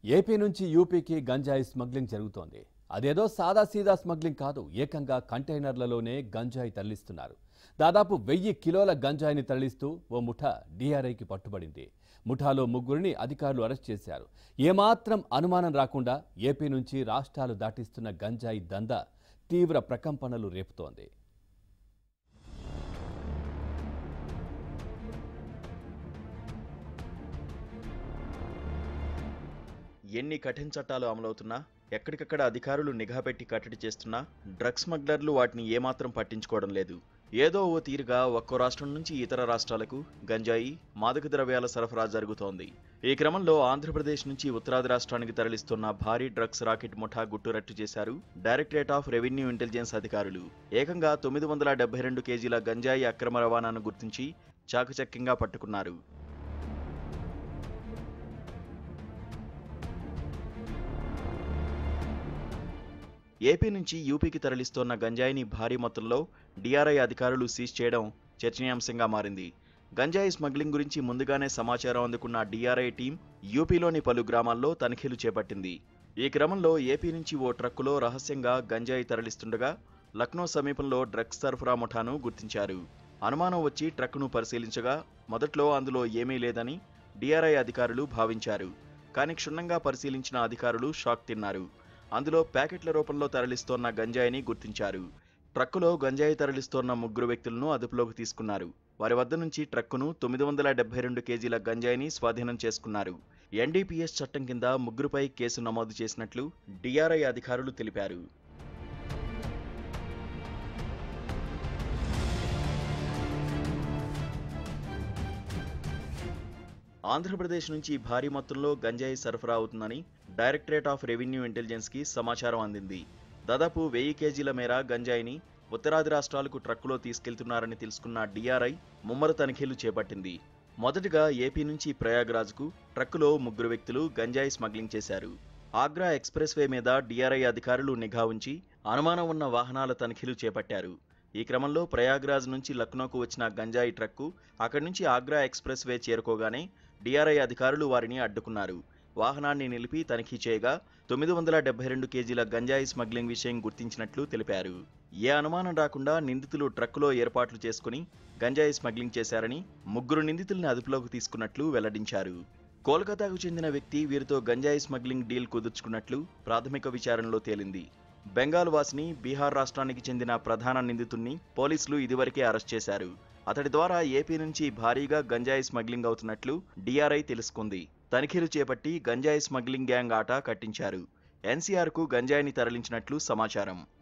AP నుంచి యూపీకి గంజాయి smuggling జరుగుతోంది అదేదో సాదాసీదా స్మగ్లింగ్ కాదు ఏకంగా కంటైనర్లలోనే గంజాయి తరలిస్తున్నారు దాదాపు వెయ్యి కిలోల గంజాయిని తరలిస్తూ ఓ ముఠా డీఆర్ఐకి పట్టుబడింది ముఠాలో ముగ్గురిని అధికారులు అరెస్ట్ చేశారు ఏమాత్రం అనుమానం రాకుండా ఏపీ నుంచి రాష్ట్రాలు దాటిస్తున్న గంజాయి దందా తీవ్ర ప్రకంపనలు రేపుతోంది ఎన్ని కఠిన చట్టాలు అమలవుతున్నా ఎక్కడికక్కడ అధికారులు నిఘా పెట్టి కట్టడి చేస్తున్నా డ్రగ్స్ స్మగ్లర్లు వాటిని ఏమాత్రం పట్టించుకోవడం లేదు ఏదో ఓ తీరుగా ఒక్కో రాష్ట్రం నుంచి ఇతర రాష్ట్రాలకు గంజాయి మాదక ద్రవ్యాల సరఫరా జరుగుతోంది ఈ క్రమంలో ఆంధ్రప్రదేశ్ నుంచి ఉత్తరాది రాష్ట్రానికి తరలిస్తున్న భారీ డ్రగ్స్ రాకెట్ ముఠా గుట్టురట్టు చేశారు డైరెక్టరేట్ ఆఫ్ రెవెన్యూ ఇంటెలిజెన్స్ అధికారులు ఏకంగా తొమ్మిది వందల డెబ్బై రెండు కేజీల గంజాయి అక్రమ రవాణాను గుర్తించి చాకచక్యంగా పట్టుకున్నారు ఏపీ నుంచి యూపీకి తరలిస్తోన్న గంజాయిని భారీ మొత్తంలో డిఆర్ఐ అధికారులు సీజ్ చేయడం చర్చనీయాంశంగా మారింది గంజాయి స్మగ్లింగ్ గురించి ముందుగానే సమాచారం అందుకున్న డిఆర్ఐ టీం యూపీలోని పలు గ్రామాల్లో తనిఖీలు చేపట్టింది ఈ క్రమంలో ఏపీ నుంచి ఓ ట్రక్కులో రహస్యంగా గంజాయి తరలిస్తుండగా లక్నో సమీపంలో డ్రగ్స్ సరఫరా ముఠాను గుర్తించారు అనుమానం వచ్చి ట్రక్కును పరిశీలించగా మొదట్లో అందులో ఏమీ లేదని డిఆర్ఐ అధికారులు భావించారు కానీ క్షుణ్ణంగా పరిశీలించిన అధికారులు షాక్ తిన్నారు అందులో ప్యాకెట్ల రూపంలో తరలిస్తోన్న గంజాయిని గుర్తించారు ట్రక్కులో గంజాయి తరలిస్తోన్న ముగ్గురు వ్యక్తులను అదుపులోకి తీసుకున్నారు వారి వద్ద నుంచి ట్రక్కును తొమ్మిది వందల డెబ్బై రెండు కేజీల గంజాయిని స్వాధీనం చేసుకున్నారు ఎన్డీపీఎస్ చట్టం కింద ముగ్గురుపై కేసు నమోదు చేసినట్లు డిఆర్ఐ అధికారులు తెలిపారు ఆంధ్రప్రదేశ్ నుంచి భారీ మొత్తంలో గంజాయి సరఫరా అవుతుందని డైరెక్టరేట్ ఆఫ్ రెవెన్యూ ఇంటెలిజెన్స్కి సమాచారం అందింది దాదాపు వెయ్యి కేజీల మేర గంజాయిని ఉత్తరాది రాష్ట్రాలకు ట్రక్కులో తీసుకెళ్తున్నారని తెలుసుకున్న డిఆర్ఐ ముమ్మర తనిఖీలు చేపట్టింది మొదటగా ఏపీ నుంచి ప్రయాగ్రాజ్కు ట్రక్కులో ముగ్గురు వ్యక్తులు గంజాయి స్మగ్లింగ్ చేశారు ఆగ్రా ఎక్స్ప్రెస్ వే మీద డిఆర్ఐ అధికారులు నిఘా ఉంచి అనుమానం ఉన్న వాహనాల తనిఖీలు చేపట్టారు ఈ క్రమంలో ప్రయాగ్రాజ్ నుంచి లక్నోకు వచ్చిన గంజాయి ట్రక్కు అక్కడి నుంచి ఆగ్రా ఎక్స్ప్రెస్ వే చేరుకోగానే డిఆర్ఐ అధికారులు వారిని అడ్డుకున్నారు వాహనాన్ని నిలిపి తనిఖీ చేయగా తొమ్మిది వందల డెబ్బై రెండు కేజీల గంజాయి స్మగ్లింగ్ విషయం గుర్తించినట్లు తెలిపారు ఏ అనుమానం రాకుండా నిందితులు ట్రక్కులో ఏర్పాట్లు చేసుకుని గంజాయి స్మగ్లింగ్ చేశారని ముగ్గురు నిందితుల్ని అదుపులోకి తీసుకున్నట్లు వెల్లడించారు కోల్కతాకు చెందిన వ్యక్తి వీరితో గంజాయి స్మగ్లింగ్ డీల్ కుదుర్చుకున్నట్లు ప్రాథమిక విచారణలో తేలింది బెంగాల్ వాసిని బీహార్ రాష్ట్రానికి చెందిన ప్రధాన నిందితుణ్ణి పోలీసులు ఇదివరకే అరెస్ట్ చేశారు అతడి ద్వారా ఏపీ నుంచి భారీగా గంజాయి స్మగ్లింగ్ అవుతున్నట్లు డిఆర్ఐ తెలుసుకుంది తనిఖీలు చేపట్టి గంజాయి స్మగ్లింగ్ గ్యాంగ్ ఆట కట్టించారు ఎన్సీఆర్కు గంజాయిని తరలించినట్లు సమాచారం